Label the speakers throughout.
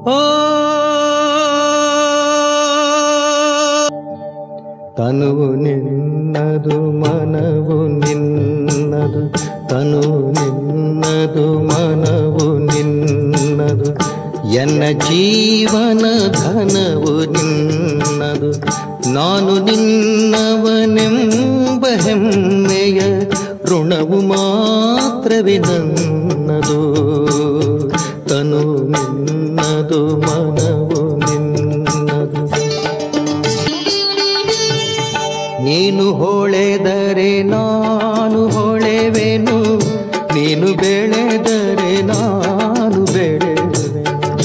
Speaker 1: ಓ ತನುವು ನಿನ್ನದು ಮನವು ನಿನ್ನದು ತನು ನಿನ್ನದು ಮನವು ನಿನ್ನದು ಎನ್ನ ಜೀವನ ಧನವು ನಿನ್ನದು ನಾನು ನಿನ್ನವನೆಂಬ ಹೆಮ್ಮೆಯ ಋಣವು ಮಾತ್ರವೇ ನನ್ನದು ತನು ನಿನ್ನದು ಮನವು ನಿನ್ನದು ನೀನು ಹೊಳೆದರೆ ನಾನು ಹೊಳೆವೆನು ನೀನು ಬೆಳೆದರೆ ನಾನು ಬೆಳೆವೆನು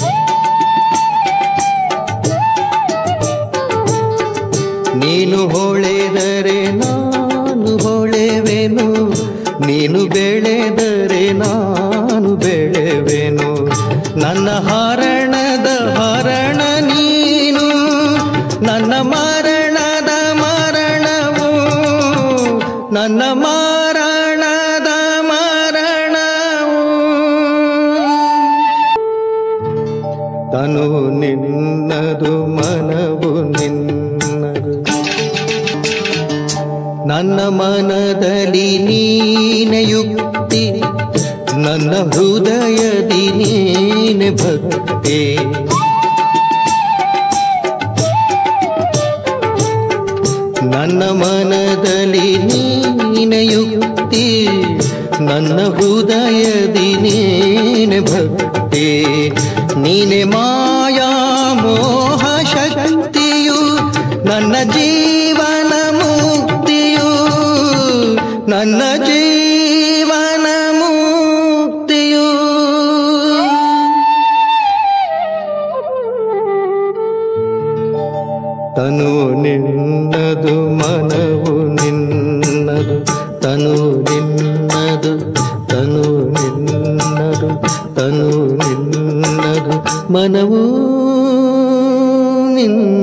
Speaker 1: ನೀನು ಹೊಳೆದರೆ ನಾನು ಹೊಳೆವೆನು ನೀನು ಬೆಳೆದರೆ ನಾನು ಬೆಳೆವೆನು ನನ್ನ ಹರಣದ ಹರಣ ನೀನು ನನ್ನ ಮರಣದ ಮರಣವು ನನ್ನ ಮರಣದ ಮರಣವು ತನು ನಿನ್ನದು ಮನವು ನಿನ್ನದು ನನ್ನ ಮನದಲ್ಲಿ ನೀನೆ ಯುಕ್ತಿ ನನ್ನ ಹೃದಯದಿ ನೀನೆ ಭಕ್ತಿ ನನ್ನ ಮನದಲ್ಲಿ ನೀನೆ ಯುಕ್ತಿ ನನ್ನ ಹೃದಯದಿ ನೀನೆ ಭಕ್ತಿ ನೀನೆ ಮಾಯಾ ಮೋಹ ಶಕ್ತಿಯು ನನ್ನ ಜೀವನ ಮುಕ್ತಿಯು ನನ್ನ ಜೀವನ ಮುಕ್ತಿಯು ತನು ನಿನ್ನದು ಮನವು ನಿನ್ನದು ತನು ನಿನ್ನದು ತನು ನಿನ್ನದು ತನು ನಿನ್ನದು ಮನವು ನಿನ್ನ